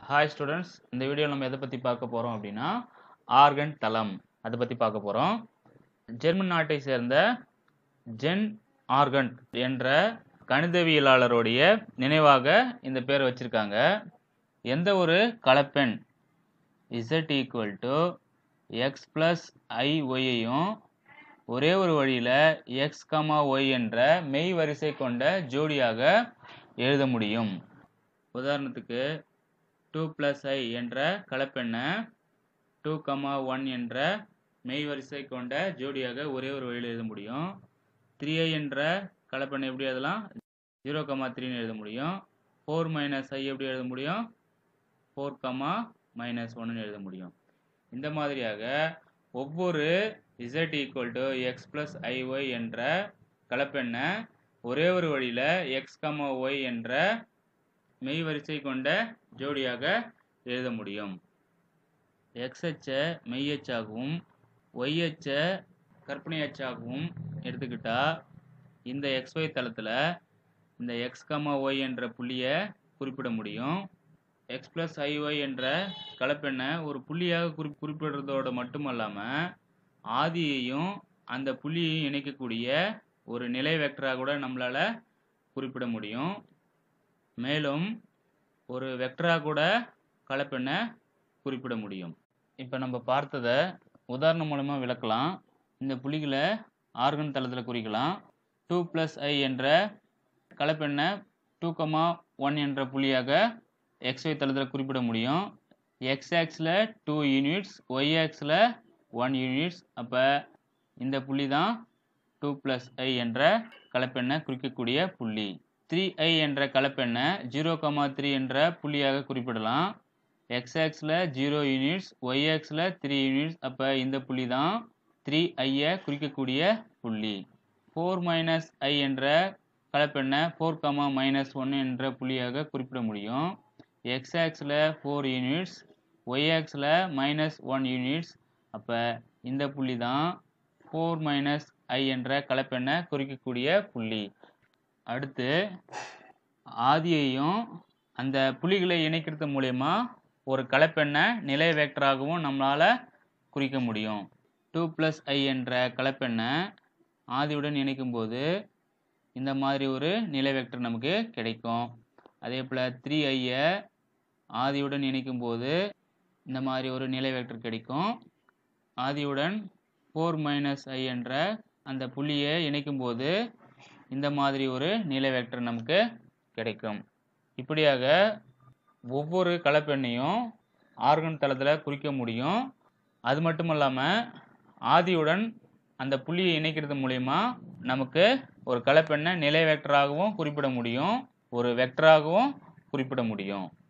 hi students இந்த வீடியோவில் நம்ம எதை பற்றி பார்க்க போகிறோம் அப்படின்னா ஆர்கன் தளம் அதை பற்றி பார்க்க போகிறோம் ஜெர்மன் நாட்டை சேர்ந்த ஜென் ஆர்கன் என்ற கணிதவியலாளருடைய நினைவாக இந்த பேர் வச்சிருக்காங்க எந்த ஒரு கலப்பெண் z equal to x plus i ஒய்யையும் ஒரே ஒரு வழியில் எக்ஸ் கமா ஒய் என்ற மெய் வரிசை கொண்ட ஜோடியாக எழுத முடியும் உதாரணத்துக்கு டூ ப்ளஸ் ஐ என்ற கலப்பெண்ணை டூ கமா ஒன் என்ற மெய் வரிசை கொண்ட ஜோடியாக ஒரே ஒரு வழியில் எழுத முடியும் த்ரீ ஐ என்ற கலப்பெண்ணை எப்படி எழுதலாம் ஜீரோ கமா த்ரீன்னு எழுத முடியும் ஃபோர் மைனஸ் ஐ எப்படி எழுத முடியும் ஃபோர் கமா மைனஸ் ஒன்னு எழுத முடியும் இந்த மாதிரியாக ஒவ்வொரு z equal to x plus i y என்ற கலப்பெண்ணை ஒரே ஒரு வழியில் எக்ஸ் கமா ஒய் என்ற மெய் வரிசை கொண்ட ஜோடியாக எழுத முடியும் எக்ஸ் அச்சை மெய் அச்சாகவும் ஒய் அச்சை கற்பனை அச்சாகவும் எடுத்துக்கிட்டா இந்த xy தளத்தில் இந்த எக்ஸ் கமா ஒய் என்ற புள்ளியை குறிப்பிட முடியும் எக்ஸ் ப்ளஸ் ஐஒய் என்ற கலப்பெண்ணை ஒரு புள்ளியாக குறி குறிப்பிடுறதோட மட்டுமல்லாமல் ஆதியையும் அந்த புள்ளியையும் இணைக்கக்கூடிய ஒரு நிலை வெக்டராக கூட நம்மளால் குறிப்பிட முடியும் மேலும் ஒரு வெக்டராக கூட கலப்பெண்ணை குறிப்பிட முடியும் இப்போ நம்ம பார்த்ததை உதாரணம் மூலமாக விளக்கலாம் இந்த புள்ளிகளை ஆர்கன் தளத்தில் குறிக்கலாம் டூ ப்ளஸ் ஐ என்ற கலப்பெண்ணை டூ கமா ஒன் என்ற புள்ளியாக எக்ஸ்ஒய் தளத்தில் குறிப்பிட முடியும் எக்ஸ் ஆக்ஸில் டூ யூனிட்ஸ் ஒய் ஆக்ஸில் ஒன் யூனிட்ஸ் அப்போ இந்த புள்ளி தான் டூ ப்ளஸ் ஐ என்ற கலப்பெண்ணை குறிக்கக்கூடிய புள்ளி த்ரீ ஐ என்ற கலப்பெண்ணை ஜீரோ கமா த்ரீ என்ற புள்ளியாக குறிப்பிடலாம் எக்ஸ் ஆக்ஸில் ஜீரோ யூனிட்ஸ் ஒய் ஆக்ஸில் த்ரீ யூனிட்ஸ் அப்போ இந்த புள்ளி தான் த்ரீ ஐயை குறிக்கக்கூடிய புள்ளி ஃபோர் மைனஸ் ஐ என்ற கலப்பெண்ணை ஃபோர் கமா மைனஸ் ஒன் என்ற புள்ளியாக குறிப்பிட முடியும் எக்ஸ் ஆக்ஸில் ஃபோர் யூனிட்ஸ் ஒய் ஆக்ஸில் மைனஸ் ஒன் யூனிட்ஸ் அப்போ இந்த புள்ளி தான் ஃபோர் மைனஸ் ஐ என்ற கலப்பெண்ணை குறிக்கக்கூடிய புள்ளி அடுத்து ஆதியையும் அந்த புள்ளிகளை இணைக்கிறது மூலயமா ஒரு கலப்பெண்ணை நிலை வேக்டராகவும் நம்மளால் குறிக்க முடியும் டூ ப்ளஸ் ஐ என்ற கலப்பெண்ணை ஆதியுடன் இணைக்கும்போது இந்த மாதிரி ஒரு நிலை வெக்டர் நமக்கு கிடைக்கும் அதே போல் த்ரீ ஐயை ஆதியுடன் இணைக்கும்போது இந்த மாதிரி ஒரு நிலை வெக்டர் கிடைக்கும் ஆதியுடன் ஃபோர் மைனஸ் ஐ என்ற அந்த புள்ளியை இணைக்கும்போது இந்த மாதிரி ஒரு நிலை வெக்டர் நமக்கு கிடைக்கும் இப்படியாக ஒவ்வொரு கலப்பெண்ணையும் ஆர்கன் தளத்தில் குறிக்க முடியும் அது மட்டும் இல்லாமல் ஆதியுடன் அந்த புள்ளியை இணைக்கிறது மூலயமா நமக்கு ஒரு கலப்பெண்ணை நிலை வெக்டராகவும் குறிப்பிட முடியும் ஒரு வெக்டராகவும் குறிப்பிட முடியும்